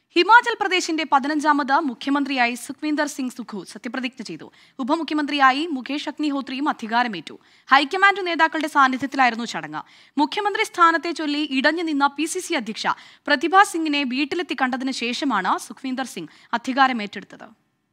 ഹിമാചൽ പ്രദേശിന്റെ പതിനഞ്ചാമത് മുഖ്യമന്ത്രിയായി സുഖ്വീന്ദർ സിംഗ് സുഖു സത്യപ്രതിജ്ഞ ചെയ്തു ഉപമുഖ്യമന്ത്രിയായി മുകേഷ് അഗ്നിഹോത്രിയും അധികാരമേറ്റു ഹൈക്കമാൻഡ് നേതാക്കളുടെ സാന്നിധ്യത്തിലായിരുന്നു ചടങ്ങ് മുഖ്യമന്ത്രി സ്ഥാനത്തെ ചൊല്ലി ഇടഞ്ഞു നിന്ന പി സി സി അധ്യക്ഷ പ്രതിഭ സിംഗിനെ വീട്ടിലെത്തി കണ്ടതിന് ശേഷമാണ് സുഖ്വീന്ദർ സിംഗ് അധികാരമേറ്റെടുത്തത്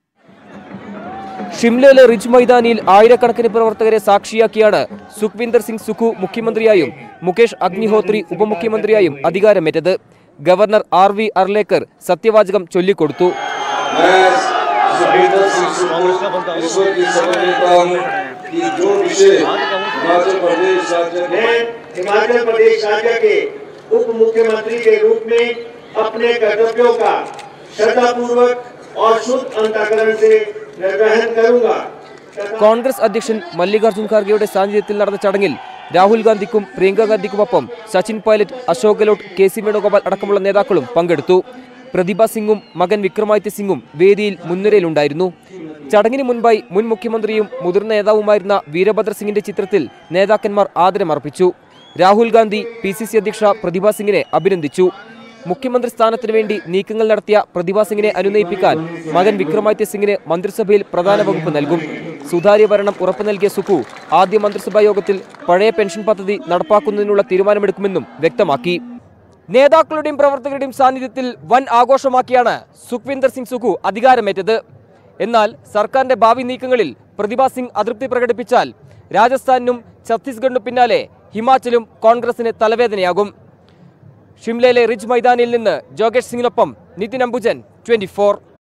ഷിംലയിലെ റിജ് മൈതാനിയിൽ ആയിരക്കണക്കിന് പ്രവർത്തകരെ സാക്ഷിയാക്കിയാണ് സുഖ്വിന്ദർ സിംഗ് സുഖു മുഖ്യമന്ത്രിയായും മുകേഷ് അഗ്നിഹോത്രി ഉപമുഖ്യമന്ത്രിയായും അധികാരമേറ്റത് ഗവർണർ ആർ വി അർലേക്കർ സത്യവാചകം ചൊല്ലിക്കൊടുത്തു मैं सुखविंदर सिंह सुखू ईश्वर की शरण लेता हूँ कि जो विषय हिमाचल प्रदेश राज्य के मैं हिमाचल प्रदेश राज्य के उप मुख्यमंत्री के रूप में अपने कर्तव्यों का श्रद्धापूर्वक और शुद्ध अंतकरण से निर्वहन करूंगा तथा കോൺഗ്രസ് അധ്യക്ഷൻ മല്ലികാർജ്ജുൻ ഖാർഗെയുടെ സാന്നിധ്യത്തിൽ നടന്ന ചടങ്ങിൽ രാഹുൽ ഗാന്ധിക്കും പ്രിയങ്ക ഗാന്ധിക്കുമൊപ്പം സച്ചിൻ പൈലറ്റ് അശോക് ഗെലോട്ട് കെ സി വേണുഗോപാൽ അടക്കമുള്ള നേതാക്കളും പങ്കെടുത്തു പ്രതിഭ സിംഗും മകൻ വിക്രമാദിത്യ സിംഗും വേദിയിൽ മുൻനിരയിലുണ്ടായിരുന്നു ചടങ്ങിന് മുൻപായി മുൻ മുഖ്യമന്ത്രിയും മുതിർന്ന നേതാവുമായിരുന്ന വീരഭദ്ര സിംഗിന്റെ ചിത്രത്തിൽ നേതാക്കന്മാർ ആദരമർപ്പിച്ചു Rahul Gandhi P C C അധ്യക്ഷ പ്രതിഭ സിംഗിനെ അഭിനന്ദിച്ചു മുഖ്യമന്ത്രി സ്ഥാനത്തിന് വേണ്ടി നീക്കങ്ങൾ നടത്തിയ പ്രതിഭ സിംഗിനെ അനുനയിപ്പിക്കാൻ മകൻ വിക്രമാദിത്യ സിംഗിന് മന്ത്രിസഭയിൽ പ്രധാന വകുപ്പ് നൽകും സുതാര്യ ഭരണം ഉറപ്പു നൽകിയ സുഖു ആദ്യ മന്ത്രിസഭാ യോഗത്തിൽ പഴയ പെൻഷൻ പദ്ധതി നടപ്പാക്കുന്നതിനുള്ള തീരുമാനമെടുക്കുമെന്നും വ്യക്തമാക്കി നേതാക്കളുടെയും പ്രവർത്തകരുടെയും സാന്നിധ്യത്തിൽ വൻ ആഘോഷമാക്കിയാണ് സുഖ്വിന്ദർ സിംഗ് സുഖു അധികാരമേറ്റത് എന്നാൽ സർക്കാരിന്റെ ഭാവി നീക്കങ്ങളിൽ പ്രതിഭ സിംഗ് അതൃപ്തി പ്രകടിപ്പിച്ചാൽ രാജസ്ഥാനിനും ഛത്തീസ്ഗഡിനും പിന്നാലെ ഹിമാചലും കോൺഗ്രസിന് തലവേദനയാകും ഷിംലയിലെ റിജ് മൈതാനിയിൽ നിന്ന് ജോഗേഷ് സിംഗിനൊപ്പം നിതിൻ അംബുജൻ ട്വന്റി